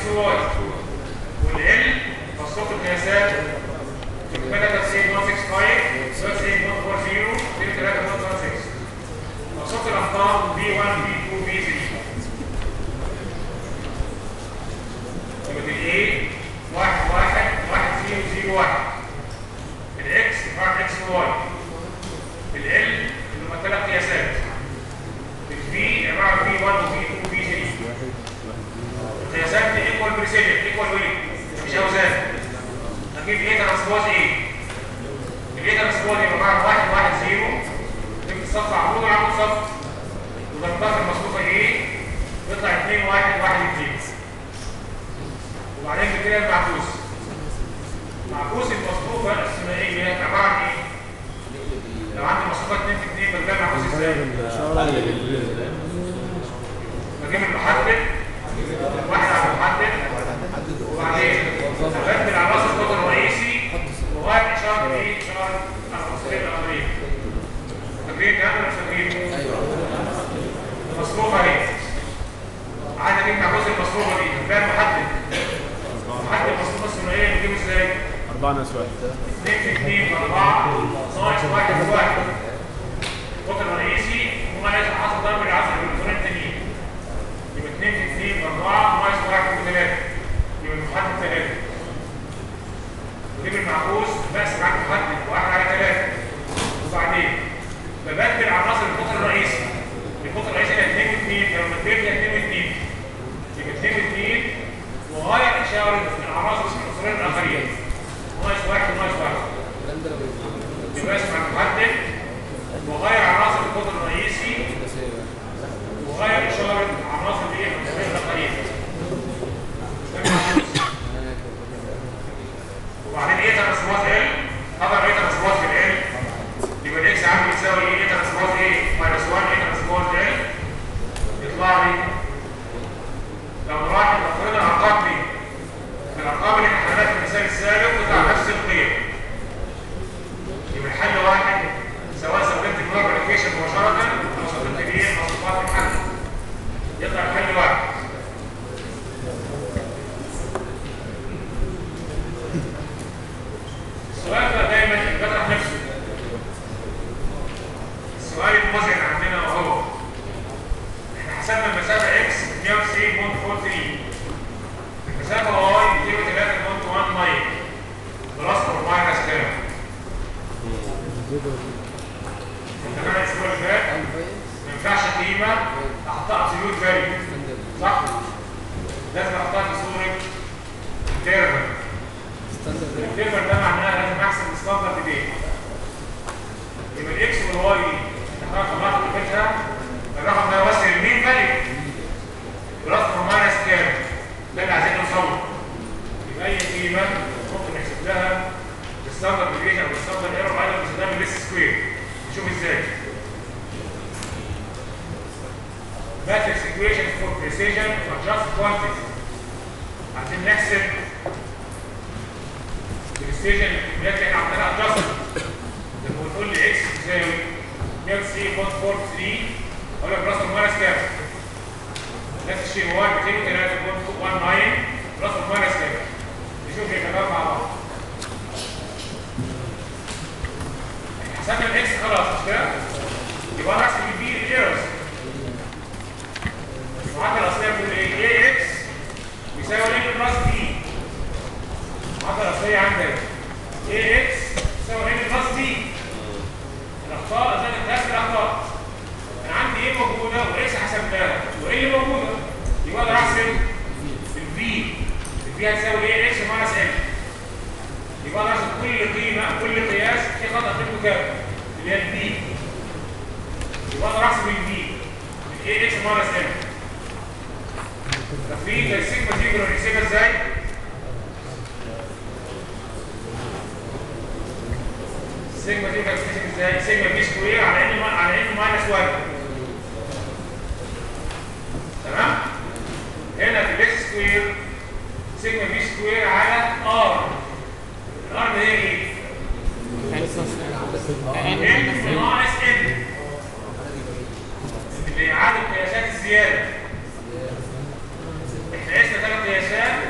واي والال مصروف القياسات الميتا تفسير 165 38.40 23.16 مصروف الارقام بي 1 بي 2 بي 3 يبقى الايه 1 1 1 0 0 1 الاكس عباره اكس واي ال اللي هم ثلاث قياسات الفي عباره عن في 1 وفي 2 وفي 3 القياسات دي ايكوال بريسيجن ايكوال ويت مفيش اوزان هجيب ايه ترانسبوز ايه الايه ترانسبوز يبقى عباره عن 1 1 0 تكتب صف عمود وعمود صف وضربتها في المصفوفه ايه يطلع 2 1 1 2 وبعدين كده المعكوس معكوس المصفوفه الثنائيه هي عباره عن ايه لو عندي مصفوفه 2 في 2 بلقى معكوس ازاي بجيب المحدد واحد على المحدد وبعدين ابدل على راس القطر الرئيسي وغايه اشاره ايه اشاره العنصريه الامريه فاكرين الكلام ده مش فاكرين المصفوفه اهي عايز اجيب معكوس المصفوفه دي فاهم محدد محدد المصفوفه الثنائيه بنجيبه ازاي أربعة ناس واحد 2 في 2 4 ناقص 1 في 1 القطر الرئيسي هو ناقص حصل ضرب العصر بالقطرين التانيين يبقى 2 في 2 4 ناقص 1 في 3 يبقى المحدد 3 وجيب المعكوس بقسم على المحدد 1 على 3 وبعدين ببدل على راس القطر الرئيسي القطر الرئيسي هي 2 و2 فلما بدل هي 2 و2 يبقى 2 و2 وغاية إشارة العناصر العنصرين الآخرين ناقص 1 ناقص 1 يبقى اسم على المحدد وغير عناصر القطر الرئيسي وغير إشارة عناصر الايه العنصرين الآخرين وبعدين ايه ترانسبوز ال طبعا ايه ترانسبوز في ال يبقى الاكس عامل يساوي ايه ترانسبوز ايه ماينس 1 ايه ترانسبوز ال يطلع لي لو راح نفرض الارقام دي الارقام اللي احنا حلناها في المثال السابق تطلع نفس القيم يبقى الحل واحد سواء استخدمت المالتيبيكيشن مباشره او استخدمت الايه مصفوفات الحل يطلع الحل واحد السؤال ده دايما بيطرح نفسه السؤال المزعج عندنا وهو احنا حسبنا المسافه اكس 190.43 المسافه واي 203.19 بلس اور ماينس كام؟ انت كمان الاسبوع اللي فات ما ينفعش قيمه احطها ابسوليوت فاليو صح؟ لازم احطها في صوره انترفال الانترفال ده معناها لازم احسب الستاندرد دي يبقى الاكس والواي دي احنا طلعت قيمتها الرقم ده يمثل المين فاليو بلس اور ماينس كام؟ ده اللي عايزين نوصل له يبقى اي قيمه ممكن نحسب لها بالستاندرد ديفيشن او بالستاندرد ايرور ايضا باستخدام الاس سكوير نشوف ازاي matrix equation for precision or just quantity عشان نحسب البريسيجن الكميات اللي احنا عملناها adjustment لما بنقول لي اكس تساوي 190.43 اقول لك بلس اور ماينس كام؟ نفس الشيء واي 203.19 بلس اور ماينس كام؟ نشوف يا شباب مع بعض حسبنا الاكس خلاص مش كده؟ يبقى انا احسب البي الايرز المعادله الاصليه بتقول ايه؟ ايه اكس يساوي ايه بلس بي المعادله الاصليه عندك ايه اكس يساوي ايه بلس بي الاخطاء زي الكلاس الاخطاء انا عندي ايه موجوده واكس حسبناها وايه اللي موجوده يبقى اقدر احسب الفي الفي هتساوي ايه اكس ماينس ال يبقى اقدر احسب كل قيمه كل قياس في خطا قيمته كام اللي هي الفي يبقى اقدر احسب الفي الايه اكس ماينس ال في السيجما دي كنا بنحسبها ازاي؟ السيجما دي كانت بتحسب ازاي؟ سيجما بي سكوير على ان على ان ماينس 1 تمام؟ هنا في الاكس سكوير سيجما بي سكوير على ار الار ده هي ايه؟ ان ناقص ان اللي عدد قياسات الزياده احنا قسنا ثلاث قياسات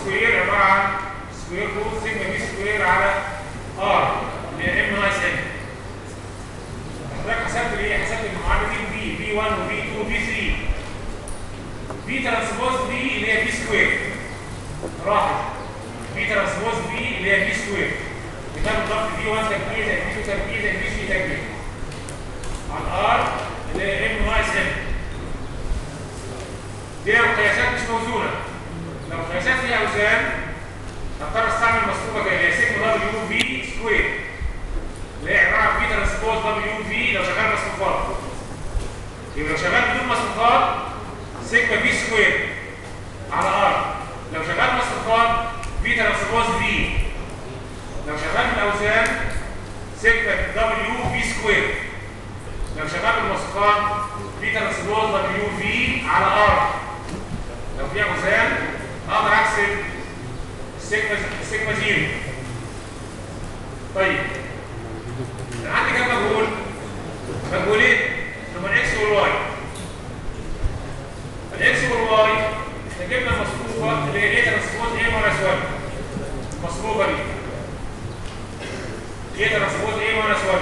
سكوير عباره عن سكوير روت سيجما بي سكوير على ار اللي هي ام ناقص ان حضرتك حسبت ايه؟ حسبت المعادله دي بي بي 1 وبي 2 وبي 3 بي ترانسبوز بي اللي هي بي سكوير راحت بي ترانسبوز بي اللي هي بي سكوير كتاب الضغط بي 1 تربيع زائد بي 2 تربيع زائد بي 3 تربيع على الار اللي هي ام ناقص ان دي لو قياسات مش موزونه لو قياسات فيها اوزان هضطر استعمل مصفوفه كده اللي هي سيجما دبليو في سكوير اللي هي عباره عن بي ترانسبوز دبليو في لو شغال مصفوفات يبقى لو شغال بدون مصفوفات سيجما بي سكوير على ار لو شغال مصفوفات بي ترانسبوز في لو شغال بالاوزان سيجما دبليو في سكوير لو شغال بالمصفوفات بي ترانسبوز دبليو في على ار لو فيها اوزان اقدر احسب السيجما السيجما زيرو طيب انا عندي كام مجهول مجهولين هما الاكس والواي الاكس والواي احنا جبنا المصفوفه اللي هي ايه ترانسبوز ايه ماينس 1 المصفوفه دي ايه ترانسبوز ايه ماينس 1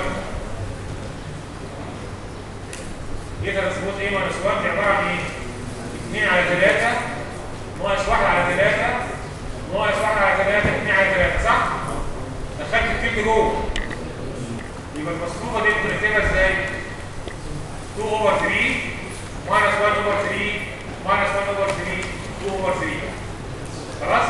ايه ترانسبوز ايه ماينس 1 دي عباره عن ايه 2 على 3 ناقص 1 على 3 ناقص 1 على 3 2 على 3 صح؟ دخلت الكيب جوه يبقى المصفوفه دي ممكن نكتبها ازاي؟ 2 اوفر 3 ماينس 1 اوفر 3 ماينس 1 اوفر 3 2 اوفر 3 خلاص؟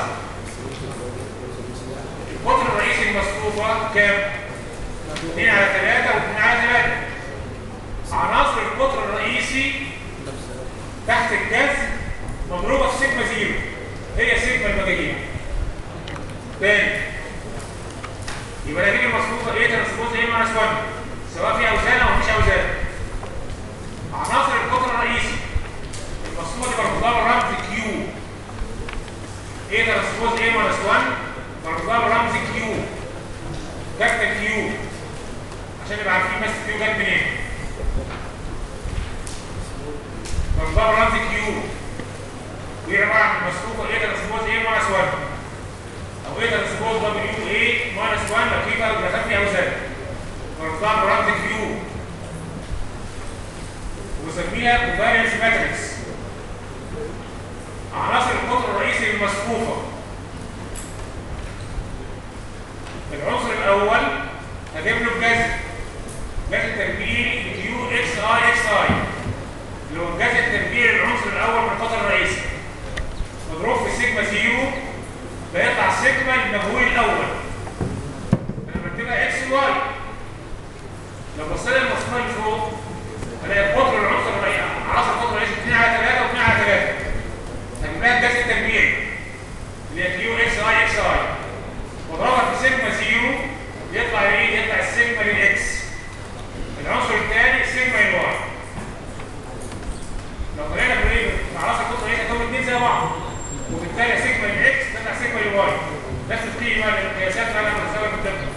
القطر الرئيسي للمصفوفه كام؟ 2 على 3 و2 على 3 عناصر القطر الرئيسي تحت الجذر مضروبه في سيجما زيرو هي سيجما المجاهيل تاني يبقى نتيجه المصفوفه ايه ترانسبوز ايه ماينس 1 سواء في اوزان او مفيش اوزان عناصر القطر الرئيسي المصفوفه دي مربوطه بالرمز كيو ايه ترانسبوز ايه ماينس 1 مربوطه بالرمز كيو كابتن كيو عشان نبقى عارفين بس كيو جت منين مربوطه بالرمز كيو وهي عباره عن المصفوفه ايه ترانسبوز ايه ماينس 1 او ايه ترانسبوز دبليو ايه ماينس 1 لو في بقى دخلت فيها اوزان مربوطه برمز كيو وبسميها كوفارينس ماتريكس عناصر القطر الرئيسي للمصفوفه العنصر الاول هجيب له الجذر جذر التربيعي بكيو اكس اي اكس اي اللي هو الجذر التربيعي للعنصر الاول من القطر الرئيسي مضروب في سيجما زيرو فيطلع سيجما المجهول الاول انا بكتبها اكس واي لو بصينا للمصفوفه اللي فوق هلاقي قطر العنصر الرئيسي عناصر القطر الرئيسي 2 على 3 و2 على 3 هجيب لها الجذر التربيعي اللي هي كيو اكس اي اكس اي واضربها في سيجما زيرو يطلع ايه؟ يطلع السيجما للاكس العنصر الثاني سيجما للواي لو طلعنا بالايه؟ عناصر القطر الرئيسي هتكون الاثنين زي بعض وبالتالي سيجما للاكس تطلع سيجما للواي نفس القيمه للقياسات اللي انا بساوي قدامكم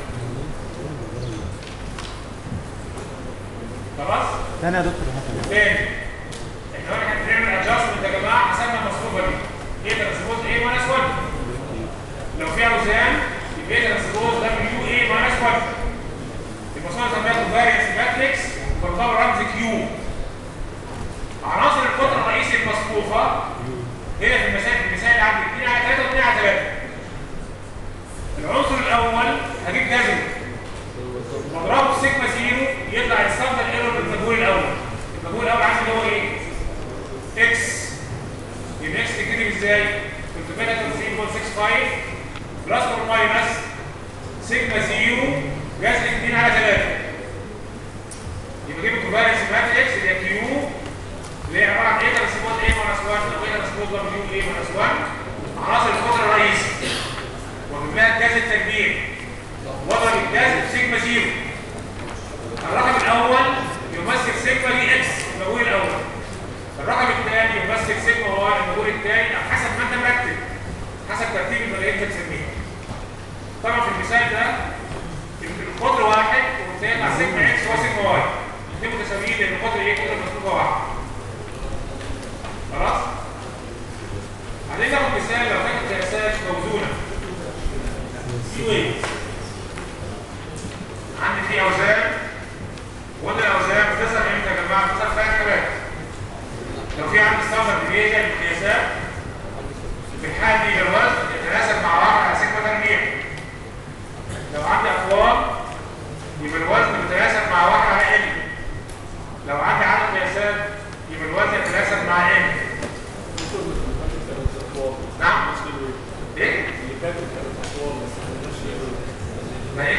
خلاص؟ تاني يا دكتور هات تاني احنا قلنا احنا بنعمل ادجستمنت يا جماعه حسبنا المصفوفه دي ايه ترانسبوز ايه ماينس 1 لو فيها اوزان يبقى ايه ترانسبوز دبليو ايه ماينس 1 المصفوفه سميها كوفارينس ماتريكس مرتبط رمز كيو عناصر القطر الرئيسي المصفوفه هنا في المثال في المثال اللي عندي 2 على 3 و2 على 3 العنصر الاول هجيب جذر واضربه في سيجما زيرو يطلع الستاندرد ايرور بالمجهول الاول المجهول الاول عندي اللي هو ايه؟ اكس يبقى اكس تتكتب ازاي؟ 363.65 بلس اور ماينس سيجما زيرو جذر 2 على 3 يبقى جيب الكوفارينس ماتريكس اللي هي كيو اللي هي عباره عن ايه ترانسبوز ايه ماينس 1 او ايه ترانسبوز دبليو ايه ماينس 1 عناصر القطر الرئيسي واجيب لها الجذر التربيعي واضرب الجذر في سيجما زيرو الرقم الاول يمثل سيجما لي اكس المجهول الاول الرقم الثاني يمثل سيجما واي المجهول الثاني على حسب ما انت مرتب حسب ترتيب الملايين اللي انت تسميها طبعا في المثال ده القطر واحد والثاني يطلع سيجما اكس هو سيجما واي الاثنين متساويين لان القطر ايه قطر مصفوفه واحد خلاص عايزين ناخد مثال لو كانت قياسات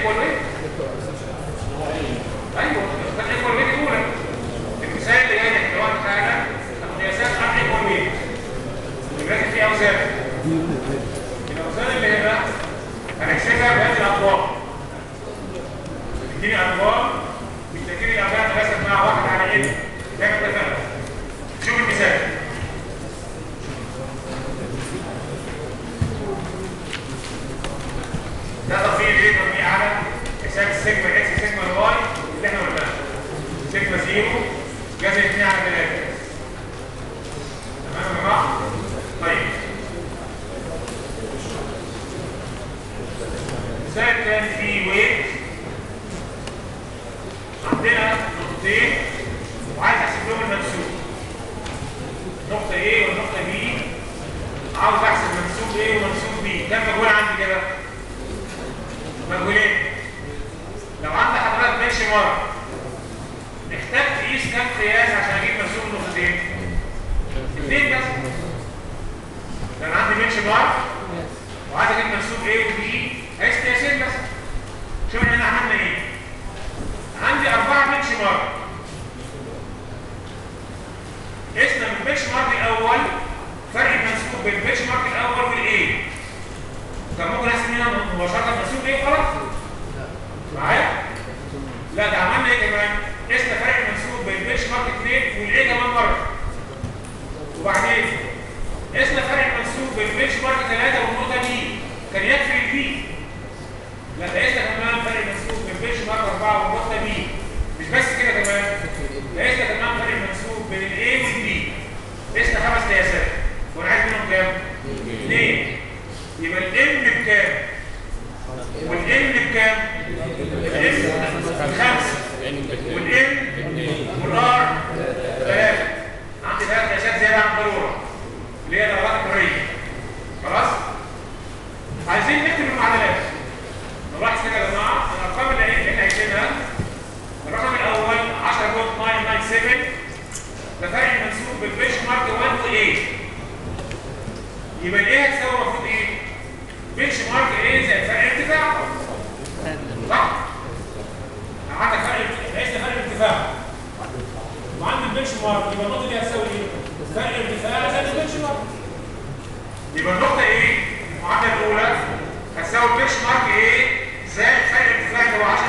ايكوال ويت ايوه خد ايكوال ويت الاولى المثال اللي جاي لك دلوقتي حاجه قياسات عن ايكوال ويت يبقى في اوزان الاوزان اللي هنا هنحسبها بهذه الاطوار تديني ارقام مش تديني ارقام تناسب مع واحد على ايه زي ما اتفقنا شوف المثال ده تفصيل ايه تطبيق على حساب السيجما اكس سيجما الواي اللي احنا قلناها سيجما زيرو جذر 2 على 3 تمام يا جماعه طيب المثال كان في ويت عندنا نقطتين وعايز احسب لهم المنسوب نقطه A والنقطه B عاوز احسب منسوب A ومنسوب B كم مجهول عندي كده مجهولين لو عندي حضرتك بنش مره محتاج تقيس كام قياس عشان اجيب منسوب النقطتين اثنين بس لو أنا عندي بنش مره وعايز اجيب منسوب A و B عايز قياسين بس شوف احنا عملنا ايه عندي أربعة بنش مارك قسنا من البنش مارك الأول فرق المنسوب بين البنش مارك الأول والإيه كان ممكن أحسب هنا مباشرة منسوب إيه خلاص؟ معايا؟ لا ده عملنا إيه كمان؟ قسنا فرق المنسوب بين البنش مارك 2 والإيه كمان مرة وبعدين قسنا فرق المنسوب بين البنش مارك 3 والنقطة دي كان يكفي البي لا ده قسنا كمان فرق المنسوب بين البنش مارك 4 والنقطة بي مش بس كده كمان قسنا كمان فرق المنسوب بين الاي والبي قسنا خمس قياسات وانا عايز منهم كام؟ اثنين يبقى الام بكام؟ والام بكام؟ الام خمسة والام والار ثلاثة عندي ثلاث قياسات زيادة عن الضرورة اللي هي درجات الحرية خلاص؟ عايزين نكتب المعادلات نلاحظ كده يا جماعه الارقام اللي احنا عايزينها الرقم الاول 10.997 ده فرق المنسوب بالبيش مارك 1 و 8 يبقى الايه هتساوي المفروض ايه؟ بيش مارك ايه زائد فرق الارتفاع صح؟ عندك فرق ليس فرق الارتفاع وعند البيش مارك يبقى النقطه دي هتساوي ايه؟ فرق الارتفاع زائد البيش مارك يبقى النقطه ايه؟ المعادله الاولى هتساوي البيش مارك ايه زائد فرق الارتفاع اللي هو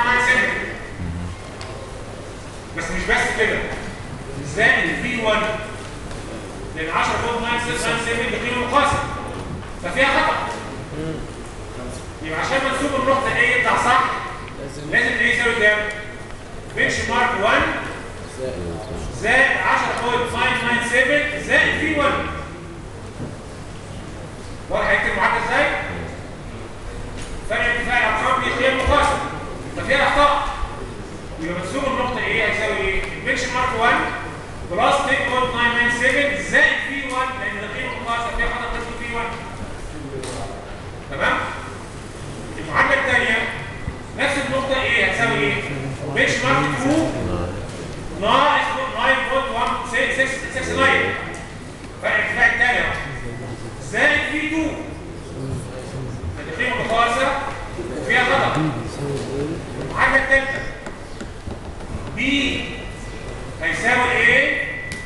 10.997 بس مش بس كده زائد في 1 لان 10.997 دي قيمه مقاسه ففيها خطا يبقى عشان منسوب النقطه ايه يطلع صح لازم ايه يساوي كام؟ بيتش مارك 1 زائد 10.997 زائد في 1 واضح هيكتب معادله ازاي؟ فرق ارتفاع الارقام دي قيم مقاسه ففيها اخطاء يبقى منسوب النقطه ايه هيساوي ايه؟ البنش مارك 1 بلس 10.997 زائد في 1 لان القيمه مقاسه فيها خطا تكتب في 1 تمام؟ المعادله الثانيه نفس النقطه ايه هتساوي ايه؟ بنش مارك 2 ناقص 9.169 فرق ارتفاع الثاني زائد في 2 القيمه مقاسه وفيها خطا المعادله الثالثه بي هيساوي ايه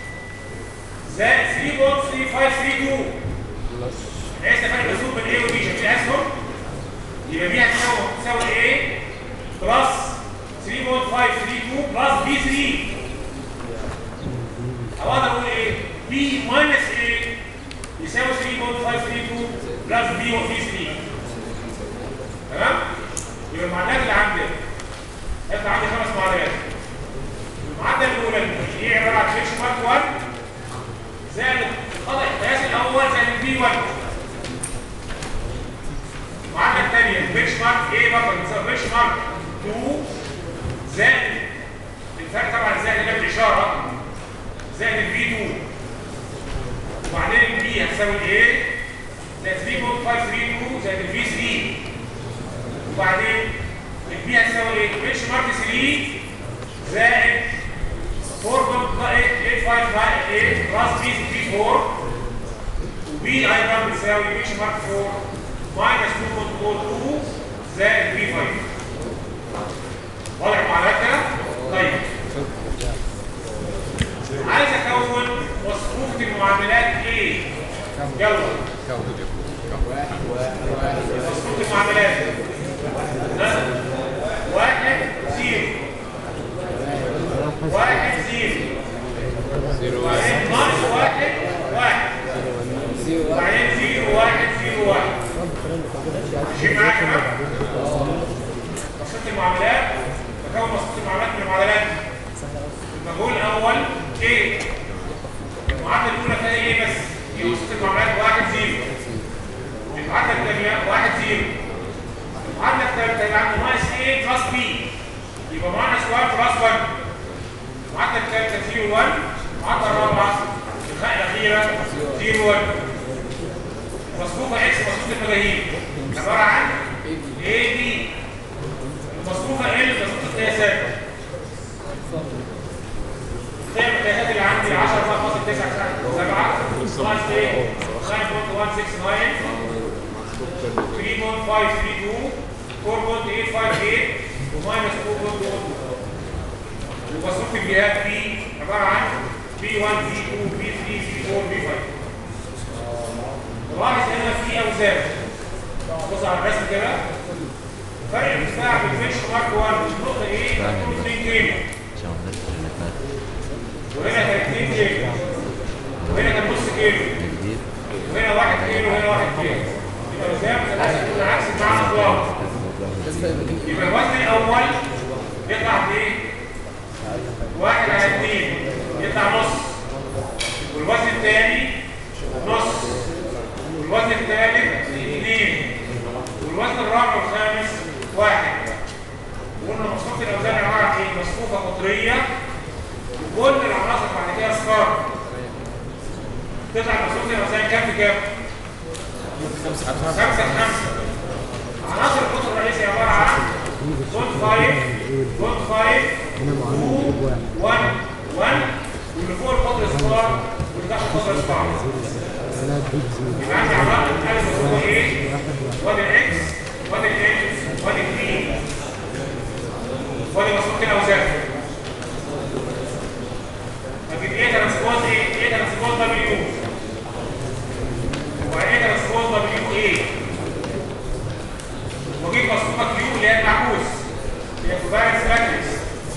زائد 3.3532 ليس فرق مسوق بين ايه وبي عشان في اسهم يبقى بي هتساوي تساوي ايه بلس 3.532 بلس بي 3 او اقدر اقول ايه بي ماينس ايه يساوي 3.532 بلس بي وبي 3 تمام يبقى المعادلات اللي عندي هيبقى عندي خمس معادلات المعادله الاولى هي عباره عن فيكس مارك 1 زائد الخطا القياس الاول زائد البي 1 المعادله الثانيه الفيكس مارك ايه برضه بتساوي فيكس مارك 2 زائد الفرق طبعا زائد اللي بالاشاره زائد البي 2 وبعدين البي هتساوي ايه زائد 3.532 زائد البي 3 وبعدين البي هتساوي ايه؟ بيتش مارك 3 زائد 4.8598 بلس بي 3 4 وبي ايضا بتساوي بيتش مارك 4 ماينس 2.42 زائد بي 5 واضح المعادلات كده؟ طيب عايز اكون مصفوفة المعاملات ايه؟ يلا مصفوفة المعاملات ها؟ واحد زيرو واحد زيرو وبعدين ناقص واحد واحد وبعدين زيرو واحد زيرو واحد ماشي معاك يا شباب؟ مصفوفة المعاملات بكون مصفوفة المعاملات من المعادلات المجهول الاول ايه المعادله الاولى فيها ايه بس هي وسط المعاملات واحد زيرو المعادله الثانيه واحد زيرو المعادله الثالثه يبقى عنده ناقص ايه بلس بي يبقى ماينس 1 بلس 1 المعادله الثالثه 0 1 المعادله الرابعه الخاء الاخيره 0 1 مصفوفه اكس مصفوفه المجاهيل عباره عن اي بي المصفوفه ال مصفوفه القياسات قيم القياسات اللي عندي 10 فاصل 9 7 ناقص ايه 9.169 3.532 4.858 وماينس 2.2 ومصروف الجهات بي عباره عن بي 1 بي 2 بي 3 بي 4 بي 5 لاحظ هنا في اوزان بص على الرسم كده فرق الارتفاع بين البنش مارك 1 النقطه ايه 2 كيلو وهنا كان 2 كيلو وهنا كان نص كيلو وهنا 1 كيلو وهنا 1 كيلو يبقى الوزن ثلاثة يكون عكس المعنى اطلاق يبقى الوزن الاول يطلع بايه؟ واحد على اثنين يطلع نص والوزن الثاني نص والوزن الثالث اثنين والوزن الرابع والخامس واحد وقلنا مصفوفة الاوزان عبارة عن ايه؟ مصفوفة قطرية وكل العناصر بعد كده اصفار تطلع مصفوفة الاوزان كام في كام؟ خمسة خمسة عناصر القطر الرئيسي عبارة عن بوند فايف بوند فايف 2 1 1 واللي فوق القطر اصفار واللي تحت القطر اصفار يبقى عندي علاقة الف هو ايه؟ وادي الاكس وادي ال وادي البي وادي مصفوفة الاوزان لكن ايه ترانسبوز ايه؟ ايه ترانسبوز دبليو وبعدين ترانسبوز دبليو ايه؟ واجيب مصفوفة كيو اللي هي المعكوس هي كوفارنس ماتريكس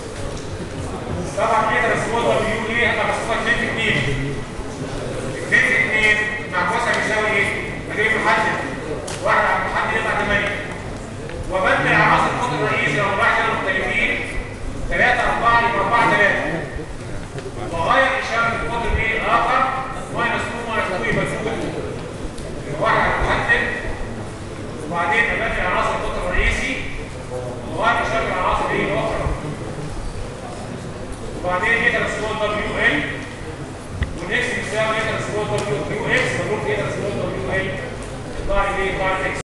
طبعا ايه ترانسبوز دبليو ايه؟ هتبقى مصفوفة 2 في 2 2 في 2 معكوسها بيساوي ايه؟ هجيب محدد واحد على المحدد يطلع 8 وبدل عناصر القطر الرئيسي لو راح كانوا مختلفين 3 4 يبقى 4 3 وغير اشاره القطر بايه اخر ماينس 2 ماينس 2 يبقى 2 واحد على المحدد وبعدين ابدل عناصر القطر الرئيسي وغير اشاره العناصر ايه الاخرى وبعدين ايه ترانسبوز دبليو ال والاكس بيساوي ايه ترانسبوز دبليو كيو اكس مضروب في ايه ترانسبوز دبليو ال يطلع لي ايه يطلع لي اكس